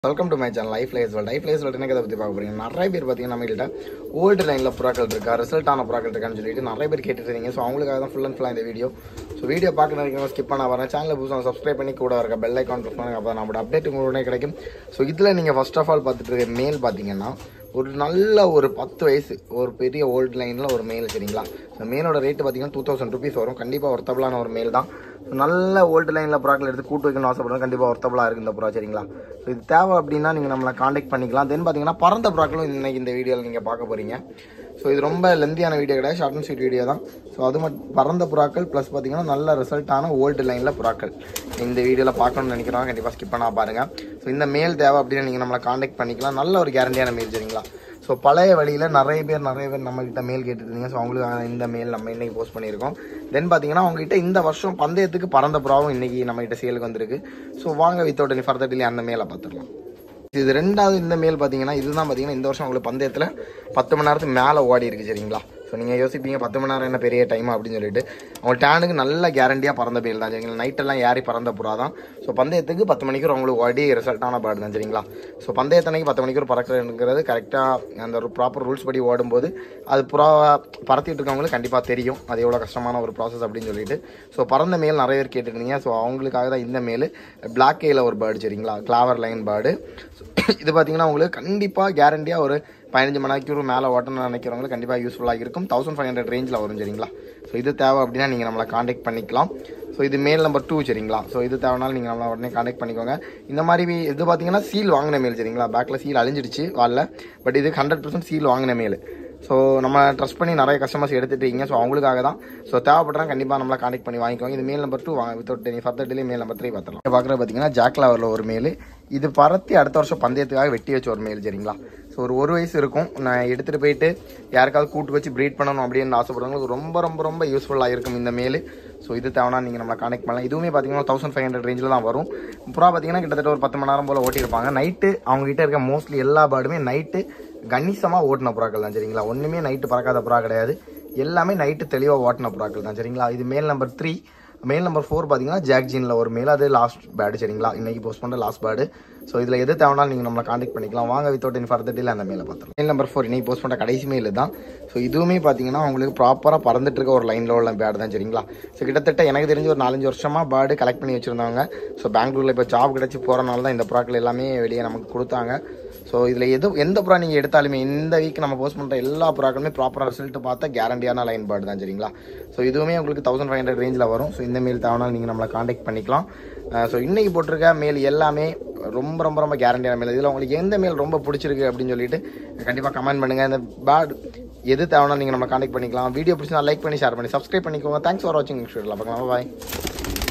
welcome to my channel life lies world life lies world என்ன கதை பற்றி பார்க்க போறீங்க நிறைய பேர் பார்த்தீங்கன்னா நம்மகிட்ட ஓல்டு லைனில் புறாக்கள் இருக்கா ரிசல்ட் ஆன புறாக்கள் இருக்கான்னு சொல்லிட்டு நிறைய பேர் கேட்டுட்டு இருக்கீங்க ஸோ அவங்களுக்காக தான் ஃபுல் அண்ட் ஃபுல்லாக இந்த வீடியோ ஸோ வீடியோ பார்க்க நினைக்கிறவங்க ஸ்கிப் பண்ண வரேன் சேனலை புதுசாக சப்ஸ்கிரைப் பண்ணி கூட இருக்க பெல் ஐக்கான் ப்ரெஸ் பண்ணுங்க அப்போ நம்மளோட அப்டேட் உங்களுடனே கிடைக்கும் ஸோ இதில் நீங்கள் ஃபர்ஸ்ட் ஆஃப் ஆல் பார்த்துட்டு இருக்க மேல் பார்த்தீங்கன்னா ஒரு நல்ல ஒரு பத்து வயசு ஒரு பெரிய ஓல்டு லைனில் ஒரு மேல் சரிங்களா ஸோ மேலோட ரேட்டு பார்த்தீங்கன்னா டூ தௌசண்ட் ருபீஸ் வரும் கண்டிப்பாக ஒர்த்தபிளான ஒரு மேல் தான் So, நல்ல ஓல்டு லைனில் புறாக்கள் எடுத்து கூட்டு வைக்கணும்னு ஆசைப்படுறது கண்டிப்பாக ஒர்த்தபிளாக இருக்குது இந்த புறா சரிங்களா ஸோ இது தேவை அப்படின்னா நீங்கள் நம்மளை காண்டாக்ட் பண்ணிக்கலாம் தென் பார்த்தீங்கன்னா பறந்த புறாக்களும் இன்னைக்கு இந்த வீடியோவில் நீங்கள் பார்க்க போகிறீங்க ஸோ இது ரொம்ப லெந்தியான வீடியோ கிடையாது ஷார்ட் அண்ட் ஸ்வீட் வீடியோ தான் ஸோ அது மட்டும் பறந்த புறாக்கள் ப்ளஸ் பார்த்தீங்கன்னா நல்ல ரிசல்ட்டான ஓல்டு லைனில் புறாக்கள் இந்த வீடியோவில் பார்க்கணும்னு நினைக்கிறவங்க கண்டிப்பாக ஸ்கிப் பண்ணா பாருங்கள் ஸோ இந்த மேல் தேவை அப்படின்னு நீங்கள் நம்மளை காண்டாக்ட் பண்ணிக்கலாம் நல்ல ஒரு கேரண்டியான மேல் சரிங்களா ஸோ பழைய வழியில் நிறைய பேர் நிறைய பேர் நம்மகிட்ட மேல் கேட்டுருந்தீங்க ஸோ அவங்களுக்கு இந்த மேல் நம்ம இன்னைக்கு போஸ்ட் பண்ணியிருக்கோம் தென் பார்த்தீங்கன்னா அவங்ககிட்ட இந்த வருஷம் பந்தயத்துக்கு பறந்த புறாவும் இன்னைக்கு நம்மகிட்ட சேலுக்கு வந்திருக்கு ஸோ வாங்க வித்தவுட் எனி ஃபர்தர் டிலே அந்த மேலே பார்த்துடலாம் இது ரெண்டாவது இந்த மேல் பார்த்தீங்கன்னா இதுதான் பார்த்தீங்கன்னா இந்த வருஷம் உங்களுக்கு பந்தயத்தில் பத்து மணி நேரத்துக்கு மேலே ஓடி இருக்கு சரிங்களா ஸோ நீங்கள் யோசிப்பீங்க பத்து மணி நேரம் என்ன பெரிய டைம் அப்படின்னு சொல்லிட்டு அவங்க டேனுக்கு நல்ல கேரண்டியாக பறந்த மேல் தான் சரிங்களா நைட்டெல்லாம் ஏறி பறந்த புறா தான் ஸோ பந்தயத்துக்கு பத்து மணிக்கு உங்களுக்கு ஓடி ரிசல்ட்டான பேர்டு தான் சரிங்களா ஸோ பந்தயத்தன்னைக்கு பத்து மணிக்கு பறக்கிறதுங்கிறது கரெக்டாக அந்த ஒரு ப்ராப்பர் ரூல்ஸ் படி ஓடும்போது அது புறாவை பறத்திட்டு இருக்கவங்களுக்கு கண்டிப்பாக தெரியும் அது எவ்வளோ கஷ்டமான ஒரு ப்ராசஸ் அப்படின்னு சொல்லிட்டு ஸோ பறந்த மேல் நிறைய பேர் கேட்டுருந்தீங்க ஸோ அவங்களுக்காக தான் இந்த மேல் பிளாக் ஏல ஒரு பேர்டு சரிங்களா கிளாவர் லைன் பேர்டு இது பார்த்தீங்கன்னா உங்களுக்கு கண்டிப்பாக கேரண்டியாக ஒரு பதினஞ்சு மணிக்கு மேலே ஓட்டணும்னு நினைக்கிறவங்களுக்கு கண்டிப்பாக யூஸ்ஃபுல்லாக இருக்கும் தௌசண்ட் ஃபைவ் ஹண்ட்ரட் ரேஞ்சில் வரும் சரிங்களா ஸோ இது தேவை அப்படின்னா நீங்கள் நம்மளை காண்டாக்ட் பண்ணிக்கலாம் ஸோ இது மேல் நம்பர் டூ சரிங்களா ஸோ இது தேவைனாலும் நீங்கள் நம்மளை உடனே காண்டாக்ட் பண்ணிக்கோங்க இந்த மாதிரி இது பார்த்தீங்கன்னா சீல் வாங்கின மேல் சரிங்களா பேக்கில் சீல் அழிஞ்சிடுச்சு வாலில் பட் இதுக்கு ஹண்ட்ரட் பர்சன்ட் சீல் வாங்கின மேல் ஸோ நம்ம ட்ரஸ்ட் பண்ணி நிறைய கஸ்டமர்ஸ் எடுத்துட்டீங்க ஸோ அவங்களுக்காக தான் ஸோ தேவைப்படுறாங்க கண்டிப்பாக நம்மளை காண்டாக்ட் பண்ணி வாங்கிக்கோங்க இது மேல் நம்பர் டூ வாங்க without any further delay male number three பார்த்துலாம் பார்க்குறது பார்த்தீங்கன்னா ஜாக்லாவரில் ஒரு மேல் இது பறத்தி அடுத்த வருஷம் பந்தயத்துக்காக வெட்டி வச்ச ஒரு மேல் சரிங்களா ஸோ ஒரு ஒரு வயசு இருக்கும் நான் எடுத்துகிட்டு போயிட்டு யாருக்காவது கூட்டு வச்சு ப்ரீட் பண்ணணும் அப்படின்னு ஆசைப்படுறவங்களுக்கு ரொம்ப ரொம்ப ரொம்ப யூஸ்ஃபுல்லாக இருக்கும் இந்த மேல் ஸோ இது தேவைன்னா நீங்கள் நம்மளை காண்டாக்ட் பண்ணலாம் இதுவுமே பார்த்தீங்கன்னா தௌசண்ட் ஃபைவ் ஹண்ட்ரட் ரேஞ்சில் தான் வரும் புறா பார்த்தீங்கன்னா கிட்டத்தட்ட ஒரு பத்து மணி நேரம் போல் ஓட்டியிருப்பாங்க நைட்டு அவங்க கிட்ட இருக்க மோஸ்ட்லி எல்லா பேர்டுமே நைட்டு கணிசமாக ஓட்டின புறாக்கள் தான் சரிங்களா ஒன்றுமே நைட்டு பறக்காத புறா கிடையாது எல்லாமே நைட்டு தெளிவாக ஓட்டின புறாக்கள் தான் சரிங்களா இது male number three male number four பார்த்தீங்கன்னா ஜாக் ஜீனில் ஒரு மேல் அது லாஸ்ட் பேடு சரிங்களா இன்னைக்கு போஸ்ட் பண்ணுற லாஸ்ட் பேடு ஸோ இதில் எது தேவைனாலும் நீங்கள் நம்மளை காண்டாக்ட் பண்ணிக்கலாம் வாங்க வித்தவுட் இன் ஃபர்தர் டீல் அந்த மேலே பார்த்துருவோம் மேல் நம்பர் ஃபோர் இன்னைக்கு போஸ்ட் பண்ணுற கடைசி மேல் தான் ஸோ இதுவுமே பார்த்தீங்கன்னா உங்களுக்கு ப்ராப்பராக பறந்துட்டு இருக்க ஒரு லைனில் உள்ள பேடு தான் சரிங்களா ஸோ கிட்டத்தட்ட எனக்கு தெரிஞ்சு ஒரு நாலஞ்சு வருஷமாக பேர்டு கலெக்ட் பண்ணி வச்சுருந்தாங்க ஸோ பெங்களூரில் இப்போ ஜாப் கிடச்சி போகிறனால தான் இந்த புறாக்கள் எல்லாமே வெளியே நமக்கு கொடுத்தாங்க ஸோ இதில் எது எந்த புறா நீங்கள் எடுத்தாலுமே இந்த வீக் நம்ம போஸ்ட் பண்ணுற எல்லா புறாக்களுமே ப்ராப்பராக ரிசல்ட் பார்த்தா கேரண்டியான லைன் பேர்டு தான் சரிங்களா ஸோ இதுவுமே உங்களுக்கு தௌசண்ட் ஃபைவ் ஹண்ட்ரட் ரேஞ்சில் வரும் ஸோ இந்த மேல் தேவைனாலும் நீங்கள் நம்மளை காண்டாக்ட் பண்ணிக்கலாம் ஸோ இன்றைக்கி போட்டிருக்க மேல் எல்லாமே ரொம்ப ரொம்ப ரொம்ப கேரண்டியான மேல் இதில் உங்களுக்கு எந்த மேல் ரொம்ப பிடிச்சிருக்கு அப்படின்னு சொல்லிட்டு கண்டிப்பாக கமெண்ட் பண்ணுங்கள் இந்த பேர்டு எது தேவைனாலும் நீங்கள் நம்ம காண்டாக்ட் பண்ணிக்கலாம் வீடியோ பிடிச்சா லைக் பண்ணி ஷேர் பண்ணி சப்ஸ்கிரைப் பண்ணிக்கோங்க தேங்க்ஸ் ஃபார் வாட்சிங் பார்க்கலாம் பாய்